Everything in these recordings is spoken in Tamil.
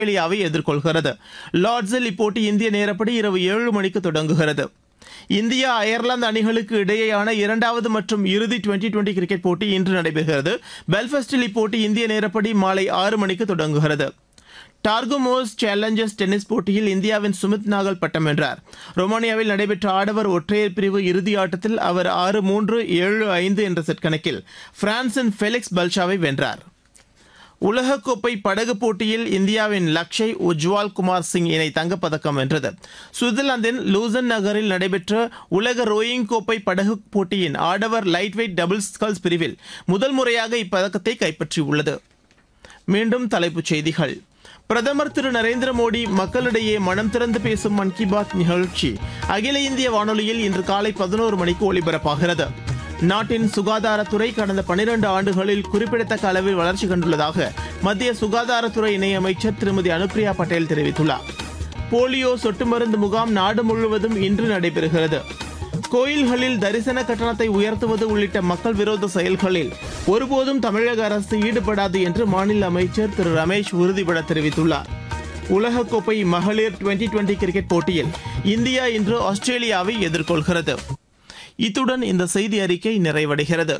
ஆஸ்திரேலியாவை எதிர்கொள்கிறது லார்ட்ஸில் இப்போட்டி இந்திய நேரப்படி இரவு ஏழு மணிக்கு தொடங்குகிறது இந்தியா அயர்லாந்து அணிகளுக்கு இடையேயான இரண்டாவது மற்றும் இறுதி டுவெண்டி டுவெண்டி கிரிக்கெட் போட்டி இன்று நடைபெறுகிறது பெல்ஃபாஸ்டில் இப்போட்டி இந்திய நேரப்படி மாலை ஆறு மணிக்கு தொடங்குகிறது டார்கோமோஸ் சேலஞ்சர்ஸ் டென்னிஸ் போட்டியில் இந்தியாவின் சுமித் நாகல் பட்டம் வென்றார் ரொமானியாவில் நடைபெற்ற ஆடவர் ஒற்றையர் பிரிவு இறுதி ஆட்டத்தில் அவர் ஆறு மூன்று ஏழு ஐந்து என்ற செட் கணக்கில் பிரான்சின் ஃபெலிக்ஸ் பல்ஷாவை வென்றார் உலகக்கோப்பை படகு போட்டியில் இந்தியாவின் லக்ஷய் உஜ்வால் குமார் சிங் இணை தங்கப்பதக்கம் வென்றது சுவிட்சர்லாந்தின் லூசன் நகரில் நடைபெற்ற உலக ரோயிங் கோப்பை படகு போட்டியின் ஆடவர் லைட் வெயிட் டபுள் ஸ்கல்ஸ் பிரிவில் முதல் முறையாக இப்பதக்கத்தை கைப்பற்றியுள்ளது மீண்டும் தலைப்புச் செய்திகள் பிரதமர் திரு நரேந்திர மோடி மக்களிடையே மனம் திறந்து பேசும் மன் கி பாத் நிகழ்ச்சி அகில இந்திய வானொலியில் இன்று காலை பதினோரு மணிக்கு ஒலிபரப்பாகிறது நாட்டின் சுகாதாரத்துறை கடந்த பனிரண்டு ஆண்டுகளில் குறிப்பிடத்தக்க அளவில் வளர்ச்சி கண்டுள்ளதாக மத்திய சுகாதாரத்துறை இணையமைச்சர் திருமதி அனுப்பிரியா பட்டேல் தெரிவித்துள்ளார் போலியோ சொட்டு மருந்து முகாம் நாடு முழுவதும் இன்று நடைபெறுகிறது கோயில்களில் தரிசன கட்டணத்தை உயர்த்துவது உள்ளிட்ட மக்கள் விரோத செயல்களில் ஒருபோதும் தமிழக அரசு ஈடுபடாது என்று மாநில அமைச்சர் திரு ரமேஷ் உறுதிபட தெரிவித்துள்ளார் உலகக்கோப்பை மகளிர் டுவெண்டி டுவெண்டி கிரிக்கெட் போட்டியில் இந்தியா இன்று ஆஸ்திரேலியாவை எதிர்கொள்கிறது இத்துடன் இந்த செய்தி அறிக்கை நிறைவடைகிறது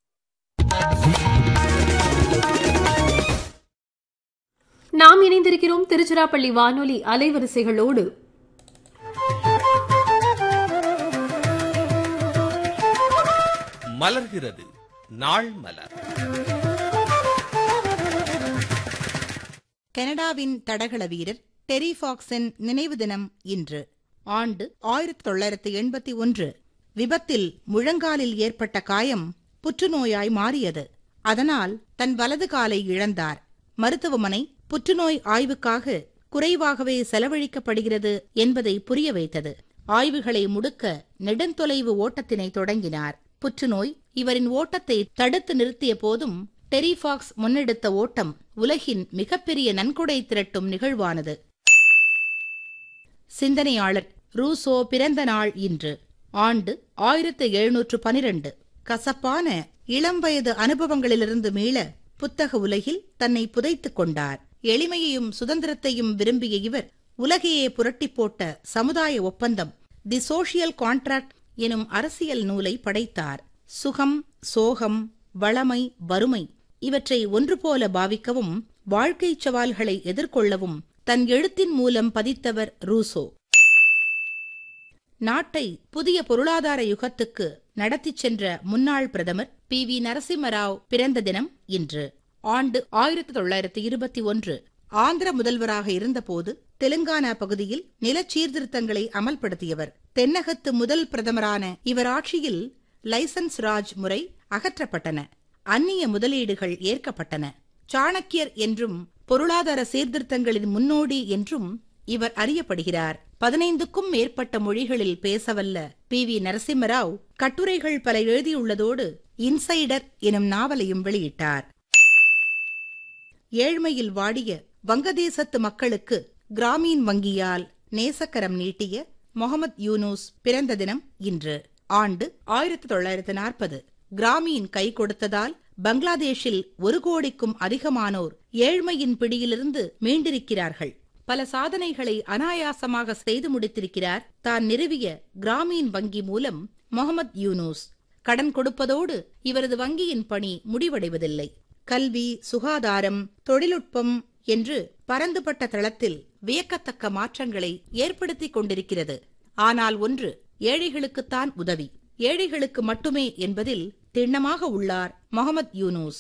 நாம் இணைந்திருக்கிறோம் திருச்சிராப்பள்ளி வானொலி அலைவரிசைகளோடு மலர்கிறது நாள் மலர் கனடாவின் தடகள வீரர் டெரி ஃபாக்ஸின் நினைவு தினம் இன்று ஆண்டு ஆயிரத்தி தொள்ளாயிரத்தி எண்பத்தி ஒன்று விபத்தில் முழங்காலில் ஏற்பட்ட காயம் புற்றுநோயாய் மாறியது அதனால் தன் வலது காலை இழந்தார் மருத்துவமனை புற்றுநோய் ஆய்வுக்காக குறைவாகவே செலவழிக்கப்படுகிறது என்பதை புரிய வைத்தது ஆய்வுகளை முடுக்க நெடுந்தொலைவு ஓட்டத்தினை தொடங்கினார் புற்றுநோய் இவரின் ஓட்டத்தை தடுத்து நிறுத்திய போதும் டெரிஃபாக்ஸ் முன்னெடுத்த ஓட்டம் உலகின் மிகப்பெரிய நன்கொடை திரட்டும் நிகழ்வானது சிந்தனையாளர் ரூசோ பிறந்த நாள் இன்று ஆண்டு ஆயிரத்து எழுநூற்று பனிரெண்டு கசப்பான இளம் வயது அனுபவங்களிலிருந்து மீள புத்தக உலகில் தன்னை புதைத்துக் கொண்டார் எளிமையையும் சுதந்திரத்தையும் விரும்பிய இவர் உலகையே புரட்டி போட்ட சமுதாய ஒப்பந்தம் தி சோஷியல் கான்ட்ராக்ட் எனும் அரசியல் நூலை படைத்தார் சுகம் சோகம் வளமை வறுமை இவற்றை ஒன்று போல பாவிக்கவும் வாழ்க்கை சவால்களை எதிர்கொள்ளவும் தன் எழுத்தின் மூலம் பதித்தவர் ரூசோ நாட்டை புதிய பொருளாதார யுகத்துக்கு நடத்திச் சென்ற முன்னாள் பிரதமர் பி வி நரசிம்மராவ் பிறந்த தினம் இன்று ஆண்டு ஆயிரத்தி தொள்ளாயிரத்தி இருபத்தி ஒன்று ஆந்திர முதல்வராக இருந்தபோது தெலுங்கானா பகுதியில் நில சீர்திருத்தங்களை அமல்படுத்தியவர் தென்னகத்து முதல் பிரதமரான இவர் ஆட்சியில் லைசன்ஸ் ராஜ் முறை அகற்றப்பட்டன அந்நிய முதலீடுகள் ஏற்கப்பட்டன சாணக்கியர் என்றும் பொருளாதார சீர்திருத்தங்களின் முன்னோடி என்றும் இவர் அறியப்படுகிறார் பதினைந்துக்கும் மேற்பட்ட மொழிகளில் பேசவல்ல பி வி நரசிம்மராவ் கட்டுரைகள் பல எழுதியுள்ளதோடு இன்சைடர் எனும் நாவலையும் வெளியிட்டார் ஏழ்மையில் வாடிய வங்கதேசத்து மக்களுக்கு கிராமீன் வங்கியால் நேசக்கரம் நீட்டிய முகமது யூனூஸ் பிறந்த தினம் இன்று ஆண்டு ஆயிரத்தி தொள்ளாயிரத்து நாற்பது கிராமீன் கை கொடுத்ததால் பங்களாதேஷில் ஒரு கோடிக்கும் அதிகமானோர் ஏழ்மையின் பிடியிலிருந்து மீண்டிருக்கிறார்கள் பல சாதனைகளை அனாயாசமாக செய்து முடித்திருக்கிறார் தான் நிறுவிய கிராமீன் வங்கி மூலம் முகமது யூனூஸ் கடன் கொடுப்பதோடு இவரது வங்கியின் பணி முடிவடைவதில்லை கல்வி சுகாதாரம் தொழில்நுட்பம் என்று பரந்துபட்ட தளத்தில் வியக்கத்தக்க மாற்றங்களை ஏற்படுத்திக் கொண்டிருக்கிறது ஆனால் ஒன்று ஏழைகளுக்குத்தான் உதவி ஏழைகளுக்கு மட்டுமே என்பதில் திண்ணமாக உள்ளார் முகமது யூனூஸ்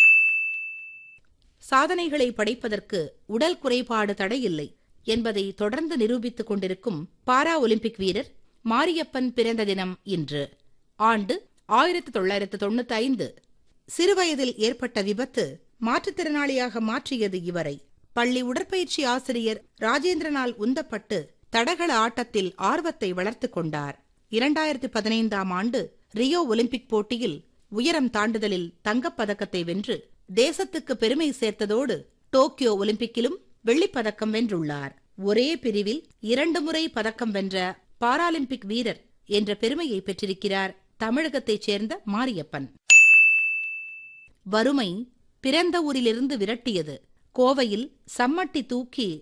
சாதனைகளை படைப்பதற்கு உடல் குறைபாடு தடையில்லை என்பதை தொடர்ந்து நிரூபித்துக் கொண்டிருக்கும் பாரா ஒலிம்பிக் வீரர் மாரியப்பன் பிறந்த தினம் இன்று ஆண்டு ஆயிரத்தி தொள்ளாயிரத்து தொண்ணூத்தி ஐந்து சிறுவயதில் ஏற்பட்ட விபத்து மாற்றுத்திறனாளியாக மாற்றியது இவரை பள்ளி உடற்பயிற்சி ஆசிரியர் ராஜேந்திரனால் உந்தப்பட்டு தடகள ஆட்டத்தில் ஆர்வத்தை வளர்த்துக் கொண்டார் இரண்டாயிரத்தி பதினைந்தாம் ஆண்டு ரியோ ஒலிம்பிக் போட்டியில் உயரம் தாண்டுதலில் தங்கப்பதக்கத்தை வென்று தேசத்துக்கு பெருமை சேர்த்ததோடு டோக்கியோ ஒலிம்பிக்கிலும் வெள்ளிப்பதக்கம் வென்றுள்ளார் ஒரே பிரிவில் இரண்டு முறை பதக்கம் வென்ற பாராலிம்பிக் வீரர் என்ற பெருமையை பெற்றிருக்கிறார் தமிழகத்தைச் சேர்ந்த மாரியப்பன் வறுமை பிறந்த ஊரிலிருந்து விரட்டியது கோவையில் சம்மட்டி தூக்கி